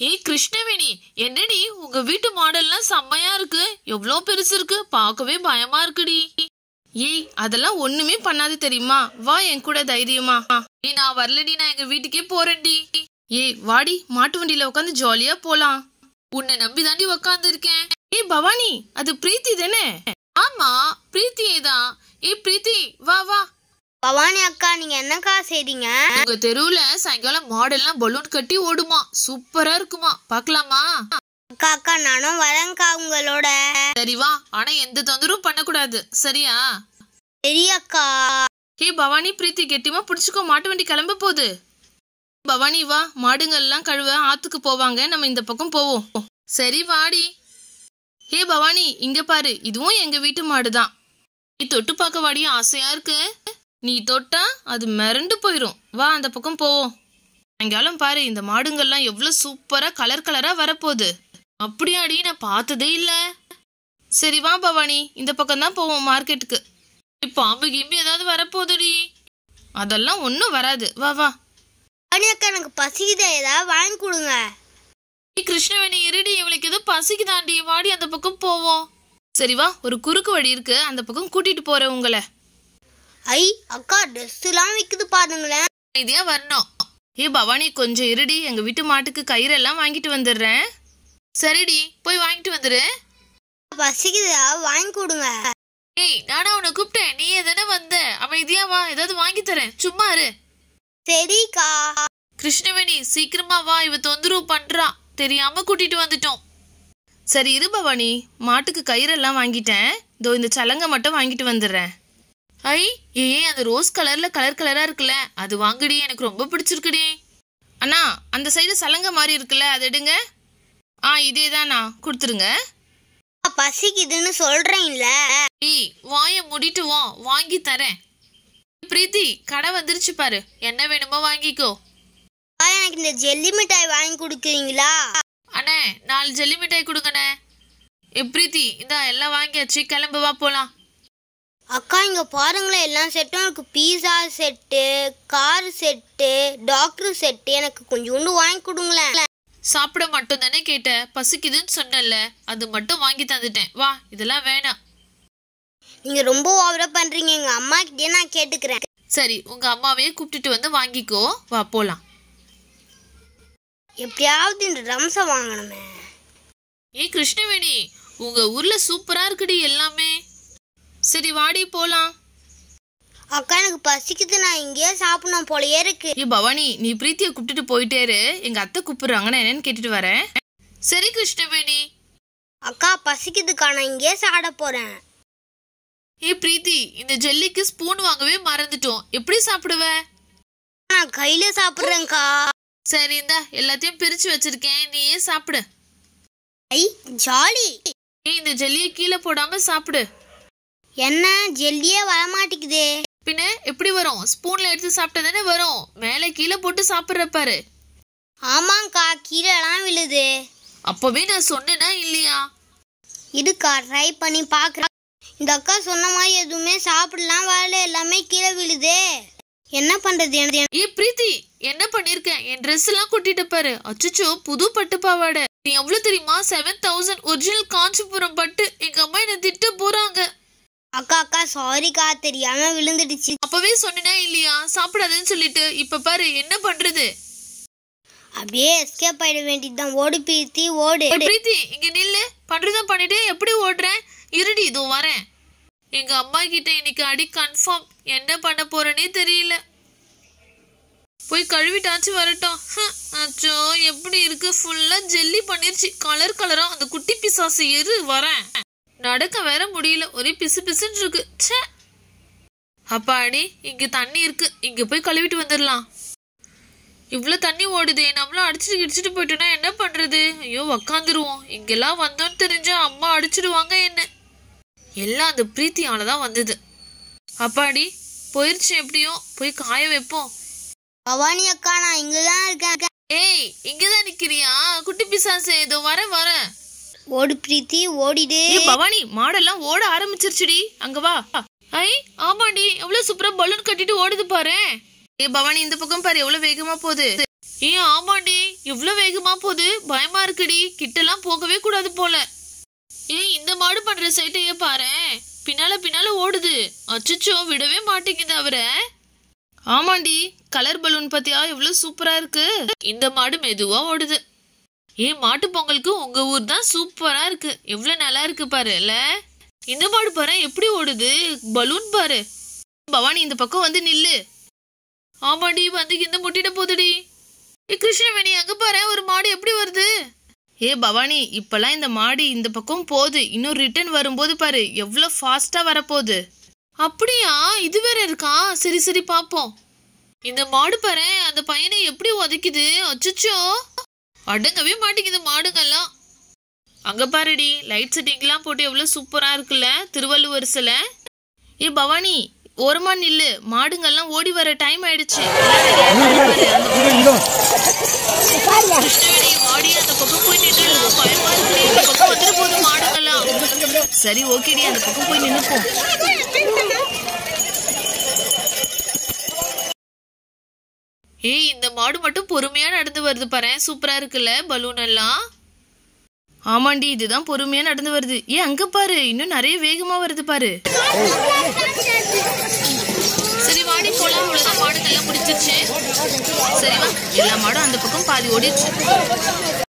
ஏய் கிருஷ்ணவேணி என்னடி உங்க வீட்டு மாடல்லாம் செம்மையா இருக்கு எவ்வளோ பெருசு இருக்கு பார்க்கவே பயமா இருக்குடி ஏய் அதெல்லாம் ஒண்ணுமே பண்ணாது தெரியுமா வா என் கூட தைரியமா ஏய் நான் வரலடி நான் எங்க வீட்டுக்கே போறேன்டி ஏய் வாடி மாட்டு வண்டியில உட்காந்து ஜாலியா போலாம் உன்னை நம்பி தாண்டி உக்காந்து இருக்கேன் ஏய் பவானி அது பிரீத்தி தானே ஆமா பிரீத்தியே தான் ஏய் பிரீத்தி வா வா பவானி அக்கா நீங்க என்னக்கா செய்றீங்க உங்க தெருவுல சாயங்காலம் மாடெல்லாம் பலூன் கட்டி ஓடுமா சூப்பரா இருக்குமா பார்க்கலாமா அக்கா அக்கா நானும் வரேன்க்கா உங்களோட சரி வா ஆனா எந்த தொந்தரவும் பண்ணக்கூடாது சரியா சரி அக்கா ஹே பவானி பிரீத்தி கெட்டிமா புடிச்சுக்கோ மாட்டு வண்டி கிளம்ப போகுது பவானி வா மாடுங்கள்லாம் கழுவ ஆத்துக்கு போவாங்க நம்ம இந்த பக்கம் போவோம் சரி வாடி ஹே பவானி இங்க பாரு இதுவும் எங்க வீட்டு மாடுதான் நீ தொட்டு பார்க்க வாடி ஆசையா இருக்கு நீ தொட்டா அது மிரண்டு போயிரும் வா அந்த பக்கம் போவோம் சாயங்காலம் பாரு இந்த மாடுங்கள்லாம் எவ்வளவு சூப்பரா கலர் கலரா வரப்போகுது அப்படியாடி நான் பார்த்ததே இல்ல சரி வா பவானி இந்த பக்கம் தான் போவோம் மார்க்கெட்டுக்கு ஏய், பாம்பு கிம்பு ஏதாவது வரப்போகுதுடி அதெல்லாம் ஒன்றும் வராது வா வா பவானி அக்கா எனக்கு பசிக்குதே ஏதாவது வாங்கி கொடுங்க ஏய், கிருஷ்ணவேணி இருடி இவளுக்கு ஏதோ பசிக்குதாண்டி வாடி அந்த பக்கம் போவோம் சரி வா ஒரு குறுக்கு வழி இருக்கு அந்த பக்கம் கூட்டிட்டு போறேன் உங்களை ஐ அக்கா ட்ரெஸ் எல்லாம் விக்குது பாருங்களேன் இதே வரணும் ஏ பவானி கொஞ்சம் இருடி எங்க வீட்டு மாட்டுக்கு கயிறெல்லாம் வாங்கிட்டு வந்துடுறேன் சரிடி போய் வாங்கிட்டு வந்துரு பசிக்குது ஏதாவது வாங்கி கொடுங்க ஏய் நானா உன்னை கூப்பிட்டேன் நீ எதானே வந்த அமைதியா வா ஏதாவது வாங்கி தரேன் சும்மா இரு சரிக்கா கிருஷ்ணவேணி சீக்கிரமா வா இவ தொந்தரவு பண்றா தெரியாம கூட்டிட்டு வந்துட்டோம் சரி இரு பவானி மாட்டுக்கு கயிறெல்லாம் வாங்கிட்டேன் இதோ இந்த சலங்கை மட்டும் வாங்கிட்டு வந்துடுறேன் ஐ ஏய் அந்த ரோஸ் கலர்ல கலர் கலரா இருக்குல்ல அது வாங்குடி எனக்கு ரொம்ப பிடிச்சிருக்குடி அண்ணா அந்த சைடு சலங்கை மாதிரி இருக்குல்ல அது எடுங்க ஆ இதே தானா கொடுத்துருங்க பசிக்குதுன்னு சொல்றேன்ல ஏய் வாய முடிட்டு வா வாங்கி தரேன் பிரீத்தி கடை வந்துருச்சு பாரு என்ன வேணுமோ வாங்கிக்கோ அக்கா, எனக்கு இந்த ஜெல்லி மிட்டாய் வாங்கி கொடுக்குறீங்களா அண்ணே நாலு ஜெல்லி மிட்டாய் கொடுங்கண்ணே ஏ பிரீத்தி இந்தா எல்லாம் வாங்கியாச்சு கிளம்பு வா போலாம் அக்கா இங்க பாருங்களேன் எல்லா செட்டும் இருக்கு pizza set car set doctor set எனக்கு கொஞ்சோண்டு வாங்கி கொடுங்களேன் சாப்பிட மட்டும் தானே கேட்ட பசிக்குதுன்னு சொன்னல அது மட்டும் வாங்கி தந்துட்டேன் வா இதெல்லாம் வேணாம் நீங்க ரொம்ப ஓவரா பண்றீங்க எங்க அம்மா கிட்டே நான் கேட்டுக்கிறேன் சரி உங்க அம்மாவையே கூப்பிட்டுட்டு வந்து வாங்கிக்கோ வா போலாம் எப்படியாவது இந்த ரம்சை வாங்கணுமே ஏ கிருஷ்ணவேணி உங்க ஊர்ல சூப்பரா இருக்குடி எல்லாமே சரி வாடி போலாம் அக்கா எனக்கு பசிக்குது நான் இங்கேயே சாப்பிடணும் போலயே இருக்கு ஏ பவானி நீ பிரீத்தியை கூப்பிட்டுட்டு போயிட்டே இரு எங்க அத்தை கூப்பிடுறாங்க நான் என்னன்னு கேட்டுட்டு வரேன் சரி கிருஷ்ணவேணி அக்கா பசிக்குதுக்கா நான் இங்கேயே சாப்பிட போறேன் ஏ பிரீத்தி இந்த ஜெல்லிக்கு ஸ்பூன் வாங்கவே மறந்துட்டோம் எப்படி சாப்பிடுவ நான் கையில சாப்பிடுறேன்க்கா சரி இந்தா எல்லாத்தையும் பிரிச்சு வச்சிருக்கேன் நீயே சாப்பிடு ஐ ஜாலி ஏய் இந்த ஜெல்லியை கீழே போடாம சாப்பிடு என்ன ஜெல்லியே வரமாட்டேங்குதே பின்ன எப்படி வரும் ஸ்பூன்ல எடுத்து சாப்பிட்டா தானே வரும் மேலே கீழே போட்டு சாப்பிடுற பாரு ஆமாங்க்கா கீழெல்லாம் விழுது அப்பவே நான் சொன்னேனா இல்லையா இதுக்கா ட்ரை பண்ணி பார்க்குறேன் இந்த அக்கா சொன்ன மாதிரி எதுவுமே சாப்பிடலாம் வரல எல்லாமே கீழே விழுதே என்ன பண்றது எனக்கு ஏ பிரீத்தி என்ன பண்ணிருக்க என் Dress எல்லாம் கொட்டிட்ட பாரு அச்சச்சோ புது பட்டு பாவாடை நீ எவ்வளவு தெரியுமா செவன் தௌசண்ட் ஒரிஜினல் காஞ்சிபுரம் பட்டு எங்க அம்மா என்ன திட்ட போறாங்க அக்கா அக்கா சாரிக்கா தெரியாம விழுந்துடுச்சு அப்பவே சொன்னேனா இல்லையா சாப்பிடாதுன்னு சொல்லிட்டு இப்ப பாரு என்ன பண்றது அப்படியே எஸ்கேப் ஆயிட வேண்டியதுதான் ஓடு பீத்தி ஓடு ஏய், பிரீத்தி இங்க நில்லு பண்றதும் பண்ணிட்டு எப்படி ஓடுறேன் இருடி இதோ வரேன் எங்க அம்மா கிட்ட இன்னைக்கு அடி கன்ஃபார்ம் என்ன பண்ண போறேனே தெரியல போய் கழுவிட்டாச்சு வரட்டும் ஹம், அச்சோ எப்படி இருக்கு ஃபுல்லா ஜெல்லி பண்ணிருச்சு கலர் கலரா அந்த குட்டி பிசாசு எரு வரேன் நடக்க வேற முடியல ஒரே பிசு பிசுன்னு இருக்கு ச்சே அப்பாடி இங்க தண்ணி இருக்கு இங்க போய் கழுவிட்டு வந்துடலாம் இவ்ளோ தண்ணி ஓடுதே நம்மளும் அடிச்சுட்டு கிடிச்சிட்டு போயிட்டோம்னா என்ன பண்றது ஐயோ உக்காந்துருவோம் இங்கெல்லாம் வந்தோம்னு தெரிஞ்சா அம்மா அடிச்சிடுவாங்க என்ன எல்லாம் அந்த பிரீத்தியால தான் வந்தது அப்பாடி போயிருச்சு எப்படியோ போய் காய வைப்போம் பவானி அக்கா நான் இங்கதான் இருக்கேன் ஏய் இங்கதான் நிக்கிறியா குட்டி பிசாசே இதோ வரேன் வரேன் ஓடு பிரீத்தி ஓடிடு ஏய் பவானி மாடெல்லாம் ஓட ஆரம்பிச்சிருச்சுடி அங்க வா ஐ ஆமாடி எவ்வளவு சூப்பரா பலூன் கட்டிட்டு ஓடுது பாரு ஏ பவானி இந்த பக்கம் பாரு எவ்வளவு வேகமா போகுது ஏ ஆமாண்டி எவ்வளவு வேகமா போகுது பயமா இருக்குடி கிட்டலாம் போகவே கூடாது போல ஏய் இந்த மாடு பண்ற சைட்டையே பாரேன் பின்னால பின்னால ஓடுது அச்சச்சோ விடவே மாட்டேங்குது அவரை ஆமாண்டி கலர் பலூன் பத்தியா எவ்வளவு சூப்பரா இருக்கு இந்த மாடு மெதுவா ஓடுது ஏன் மாட்டு பொங்கலுக்கு உங்க ஊர் தான் சூப்பரா இருக்கு எவ்வளவு நல்லா இருக்கு பாரு இல்ல இந்த மாடு பாரு எப்படி ஓடுது பலூன் பாரு பவானி இந்த பக்கம் வந்து நில்லு ஆமாடி வந்து இந்த முட்டிட போகுதுடி ஏ கிருஷ்ணவேணி அங்க பாரு ஒரு மாடு எப்படி வருது ஏ பவானி இப்பெல்லாம் இந்த மாடு இந்த பக்கம் போகுது இன்னும் ரிட்டர்ன் வரும்போது பாரு எவ்வளவு ஃபாஸ்டா வரப்போகுது அப்படியா இது வேற இருக்கா சரி சரி பாப்போம் இந்த மாடு பாரு அந்த பையனை எப்படி உதைக்குது அச்சச்சோ அடங்கவே மாட்டேங்குது மாடுங்கெல்லாம் அங்க பாருடி லைட் செட்டிங்லாம் போட்டு எவ்வளவு சூப்பரா இருக்குல்ல திருவள்ளுவர் சிலை ஏ பவானி ஓரமா நில்லு மாடுங்கெல்லாம் ஓடி வர டைம் ஆயிடுச்சு கிருஷ்ணவேணி மாடி அந்த பக்கம் போய் நின்னுடலாம் பயமா இருக்கு இந்த பக்கம் வந்துட்டு போகுது மாடுங்கெல்லாம் சரி ஓகேடி அந்த பக்கம் போய் நின்னுப்போம் ஏய் இந்த மாடு மட்டும் பொறுமையா நடந்து வருது பாரு சூப்பரா இருக்குல்ல பலூன் எல்லாம் ஆமாண்டி இதுதான் பொறுமையா நடந்து வருது ஏன் அங்க பாரு இன்னும் நிறைய வேகமா வருது பாரு சரி வாடி போலாம் அவ்வளவுதான் மாடுங்கெல்லாம் முடிச்சிருச்சு சரி வா எல்லா மாடும் அந்த பக்கம் பாதி ஓடிடுச்சு